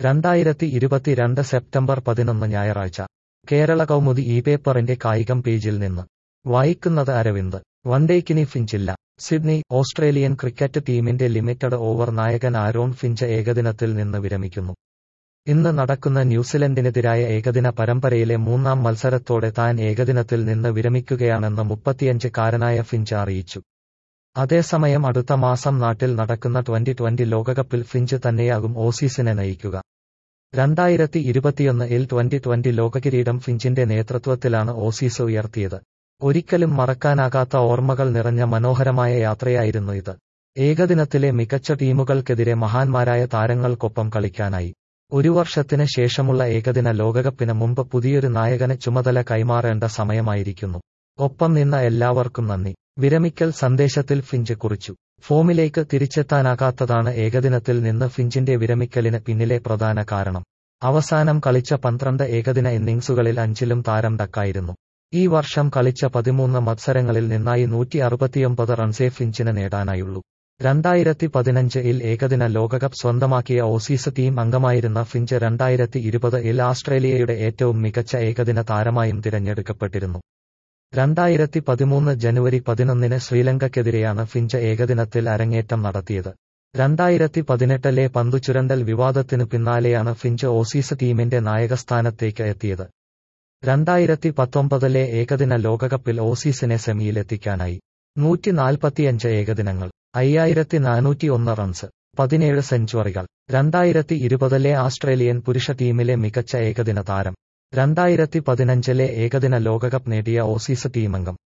രണ്ടായിരത്തി ഇരുപത്തിരണ്ട് സെപ്റ്റംബർ പതിനൊന്ന് ഞായറാഴ്ച കേരള കൗമുദി ഈ പേപ്പറിന്റെ കായികം പേജിൽ നിന്ന് വായിക്കുന്നത് അരവിന്ദ് വൺഡേക്കിനി ഫിഞ്ചില്ല സിഡ്നി ഓസ്ട്രേലിയൻ ക്രിക്കറ്റ് ടീമിന്റെ ലിമിറ്റഡ് ഓവർ നായകൻ ആരോൺ ഫിഞ്ച് ഏകദിനത്തിൽ നിന്ന് വിരമിക്കുന്നു ഇന്ന് നടക്കുന്ന ന്യൂസിലൻഡിനെതിരായ ഏകദിന പരമ്പരയിലെ മൂന്നാം മത്സരത്തോടെ താൻ ഏകദിനത്തിൽ നിന്ന് വിരമിക്കുകയാണെന്ന് മുപ്പത്തിയഞ്ചുകാരനായ ഫിഞ്ച് അറിയിച്ചു അതേസമയം അടുത്ത മാസം നാട്ടിൽ നടക്കുന്ന ട്വന്റി ട്വന്റി ലോകകപ്പിൽ ഫിഞ്ച് തന്നെയാകും ഓസീസിനെ നയിക്കുക രണ്ടായിരത്തി ഇരുപത്തിയൊന്ന് ഇൽ ട്വന്റി ട്വന്റി ലോകകിരീടം ഫിഞ്ചിന്റെ നേതൃത്വത്തിലാണ് ഓസീസ് ഉയർത്തിയത് ഒരിക്കലും മറക്കാനാകാത്ത ഓർമ്മകൾ നിറഞ്ഞ മനോഹരമായ യാത്രയായിരുന്നു ഇത് ഏകദിനത്തിലെ മികച്ച ടീമുകൾക്കെതിരെ മഹാന്മാരായ താരങ്ങൾക്കൊപ്പം കളിക്കാനായി ഒരു വർഷത്തിന് ശേഷമുള്ള ഏകദിന ലോകകപ്പിന് മുമ്പ് പുതിയൊരു നായകന് ചുമതല കൈമാറേണ്ട സമയമായിരിക്കുന്നു ഒപ്പം നിന്ന എല്ലാവർക്കും നന്ദി വിരമിക്കൽ സന്ദേശത്തിൽ ഫിഞ്ച് കുറിച്ചു ഫോമിലേക്ക് തിരിച്ചെത്താനാകാത്തതാണ് ഏകദിനത്തിൽ നിന്ന് ഫിഞ്ചിന്റെ വിരമിക്കലിന് പിന്നിലെ പ്രധാന കാരണം അവസാനം കളിച്ച പന്ത്രണ്ട് ഏകദിന ഇന്നിംഗ്സുകളിൽ അഞ്ചിലും താരം ഡക്കായിരുന്നു ഈ വർഷം കളിച്ച പതിമൂന്ന് മത്സരങ്ങളിൽ നിന്നായി നൂറ്റി അറുപത്തിയൊമ്പത് റൺസേ ഫിഞ്ചിന് നേടാനായുള്ളൂ രണ്ടായിരത്തി പതിനഞ്ച് ഇൽ ഏകദിന ലോകകപ്പ് സ്വന്തമാക്കിയ ഓസീസ് ടീം അംഗമായിരുന്ന ഫിഞ്ച് രണ്ടായിരത്തി ഇരുപത് ഇൽ ആസ്ട്രേലിയയുടെ ഏറ്റവും മികച്ച ഏകദിന താരമായും തിരഞ്ഞെടുക്കപ്പെട്ടിരുന്നു രണ്ടായിരത്തി പതിമൂന്ന് ജനുവരി പതിനൊന്നിന് ശ്രീലങ്കയ്ക്കെതിരെയാണ് ഫിഞ്ച് ഏകദിനത്തിൽ അരങ്ങേറ്റം നടത്തിയത് രണ്ടായിരത്തി പതിനെട്ടിലെ പന്തുചുരണ്ടൽ വിവാദത്തിനു പിന്നാലെയാണ് ഫിഞ്ച് ഓസീസ് ടീമിന്റെ നായകസ്ഥാനത്തേക്ക് എത്തിയത് രണ്ടായിരത്തി പത്തൊമ്പതിലെ ഏകദിന ലോകകപ്പിൽ ഓസീസിനെ സെമിയിലെത്തിക്കാനായി നൂറ്റി നാൽപ്പത്തിയഞ്ച് ഏകദിനങ്ങൾ അയ്യായിരത്തി നാനൂറ്റി ഒന്ന് റൺസ് പതിനേഴ് സെഞ്ചുറികൾ രണ്ടായിരത്തി ഇരുപതിലെ ആസ്ട്രേലിയൻ പുരുഷ ടീമിലെ മികച്ച ഏകദിന താരം രണ്ടായിരത്തി പതിനഞ്ചിലെ ഏകദിന ലോകകപ്പ് നേടിയ ഓസീസ് ടീമംഗം